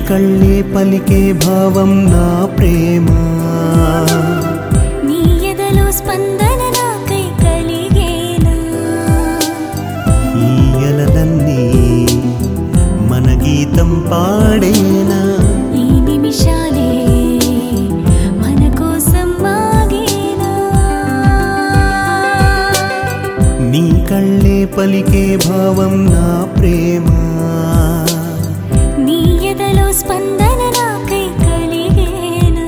కళ్ళే పలికే భావం నా ప్రేమ నీ ఎదలో స్పందన నాకై కలిగేనా ఈ అలలన్నీ మన గీతం పాడేనా ఈ నిమిషాలే మన కోసం ఆగేనా నీ కళ్ళే పలికే భావం నా ప్రేమ నీ ఎదలో స్పందన నాకై కలిగేనా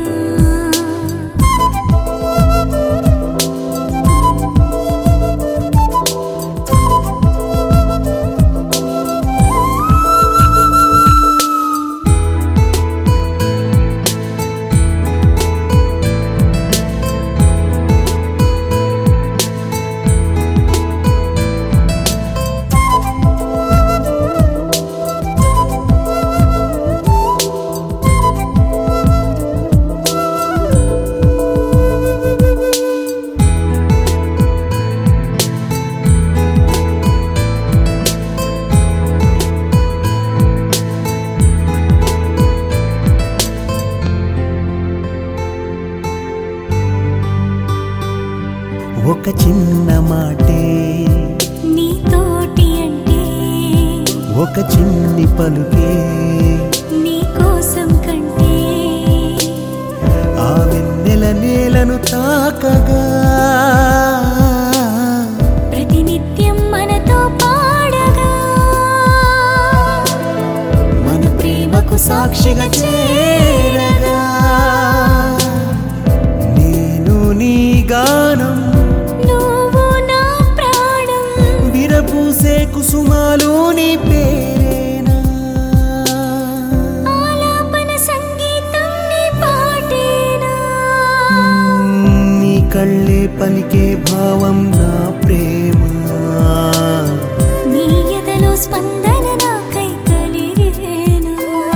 ఒక చిన్న మాటే నీతోటి అంటే ఒక చిన్ని పలుకే నీ కోసం కంటే ఆ వెన్నెల నేలను తాకగా ప్రతినిత్యం మనతో పాడగా మన ప్రేమకు సాక్షిగా చేరగా నేను నీ గానం నువ్వు నా ప్రాణం విరపూసే కుసుమాలు నీ పేరేనా ఆలాపన సంగీతం నీ పాటేనా నీ కళ్ళే పలికే భావం నా ప్రేమ నీ ఎదలో స్పందన నాకై కలిగేనా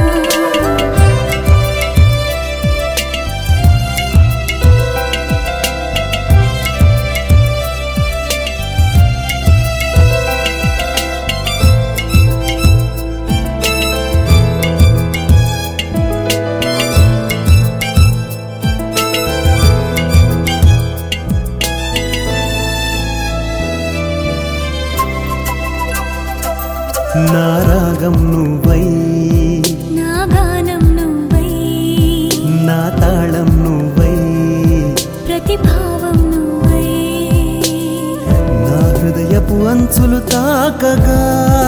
నా రాగం నువ్వై నా గానం నువ్వై నా తాళం నువ్వై ప్రతిభావం నువ్వై నా హృదయపు అంచులు తాకగా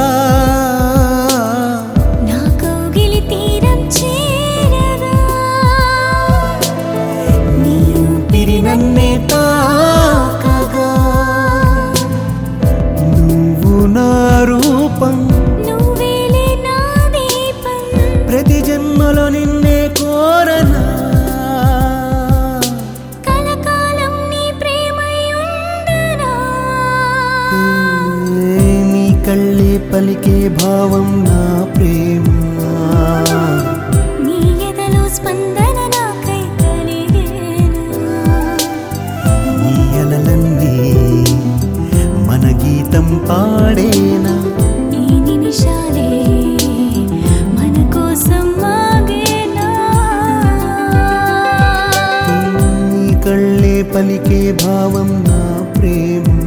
నా కౌగిలి తీరం చేరగా నీ పిరి నన్నే తాకగా నువ్వు నా రూపం నువ్వేలే నా దీపం ప్రతి జన్మలో నిన్నే కోరనా కలకాలం నీ ప్రేమై ఉండనా నీ కళ్ళే పలికే భావం నా ప్రేమ నీ ఎదలో స్పందన నాకై కలిగేనా ఈ అలలన్నీ మన గీతం పాడేనా ఈ నిమిషాలే మన కోసం ఆగేనా నీ కళ్ళే పలికే భావం నా ప్రేమ